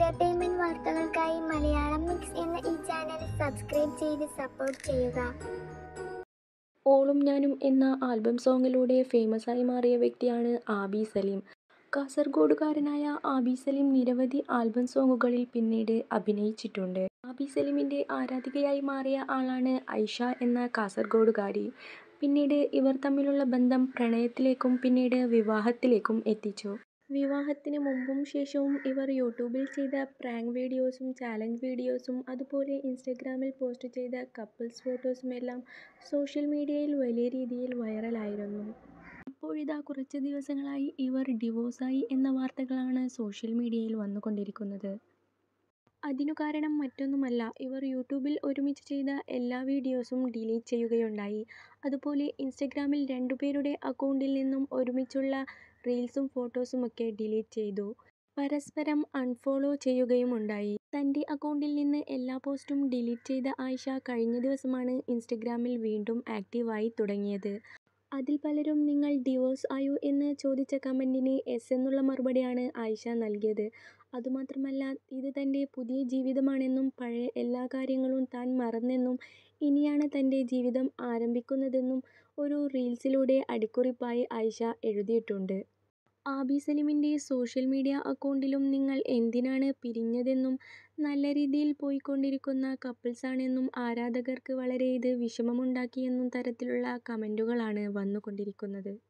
Entertainment വാർത്തകൾക്കായി Malayalam mix എന്ന ഈ ചാനൽ സബ്സ്ക്രൈബ് ചെയ്ത് സപ്പോർട്ട് ചെയ്യുക ഓളും ഞാനും എന്ന ആൽബം സോങ്ങിലൂടെ ഫേമസായി മാറിയ വ്യക്തിയാണ് ആബി സലീം. കാസർഗോഡുകാരനായ ആബി സലീം നിരവധി ആൽബം സോങ്ങുകളിൽ പിന്നീട് അഭിനയിച്ചിട്ടുണ്ട്. ആബി സലീമിന്റെ ആരാധികയായി മാറിയ ആളാണ് ഐഷ എന്ന കാസർഗോഡുകാരി. പിന്നീട് ഇവർ തമ്മിലുള്ള ബന്ധം പ്രണയത്തിലേക്കും പിന്നീട് വിവാഹത്തിലേക്കും എത്തിച്ചു. വിവാഹത്തിന് മുമ്പും ശേഷവും ഇവർ യൂട്യൂബിൽ ചെയ്ത പ്രാങ്ക് വീഡിയോസും ചാലഞ്ച് വീഡിയോസും അതുപോലെ ഇൻസ്റ്റഗ്രാമിൽ പോസ്റ്റ് ചെയ്ത കപ്പിൾസ് ഫോട്ടോസുമെല്ലാം സോഷ്യൽ മീഡിയയിൽ വലിയ രീതിയിൽ വൈറലായിരുന്നു. ഇപ്പോഴിതാ കുറച്ച് ദിവസങ്ങളായി ഇവർ ഡിവോഴ്സായി എന്ന വാർത്തകളാണ് സോഷ്യൽ മീഡിയയിൽ വന്നുകൊണ്ടിരിക്കുന്നത്. അതിനു കാരണം മറ്റൊന്നുമല്ല ഇവർ യൂട്യൂബിൽ ഒരുമിച്ച് ചെയ്ത എല്ലാ വീഡിയോസും ഡിലീറ്റ് ചെയ്യുകയുണ്ടായി. അതുപോലെ ഇൻസ്റ്റഗ്രാമിൽ രണ്ടുപേരുടെ അക്കൗണ്ടിൽ നിന്നും ഒരുമിച്ചുള്ള റീൽസും ഫോട്ടോസുമൊക്കെ ഡിലീറ്റ് ചെയ്തു. പരസ്പരം അൺഫോളോ ചെയ്യുകയുമുണ്ടായി. തന്റെ അക്കൗണ്ടിൽ നിന്ന് എല്ലാ പോസ്റ്റും ഡിലീറ്റ് ചെയ്ത ആയിഷ കഴിഞ്ഞ ദിവസമാണ് ഇൻസ്റ്റഗ്രാമിൽ വീണ്ടും ആക്ടീവായി തുടങ്ങിയത്. അതിൽ പലരും നിങ്ങൾ ഡിവോഴ്സ് ആയോ എന്ന് ചോദിച്ച കമന്റിന് യെസ് എന്നുള്ള മറുപടിയാണ് ആയിഷ നൽകിയത്. അതുമാത്രമല്ല ഇത് തന്റെ പുതിയ ജീവിതമാണെന്നും പഴയ എല്ലാ കാര്യങ്ങളും താൻ മറന്നെന്നും ഇനിയാണ് തന്റെ ജീവിതം ആരംഭിക്കുന്നതെന്നും ഒരു റീൽസിലൂടെ അടിക്കുറിപ്പായി ആയിഷ എഴുതിയിട്ടുണ്ട്. ആബി സലീമിന്റെ സോഷ്യൽ മീഡിയ അക്കൗണ്ടിലും നിങ്ങൾ എന്തിനാണ് പിരിഞ്ഞതെന്നും നല്ല രീതിയിൽ പോയിക്കൊണ്ടിരിക്കുന്ന കപ്പിൾസാണെന്നും ആരാധകർക്ക് വളരെ ഇത് വിഷമമുണ്ടാക്കിയെന്നും തരത്തിലുള്ള കമന്റുകളാണ് വന്നുകൊണ്ടിരിക്കുന്നത്.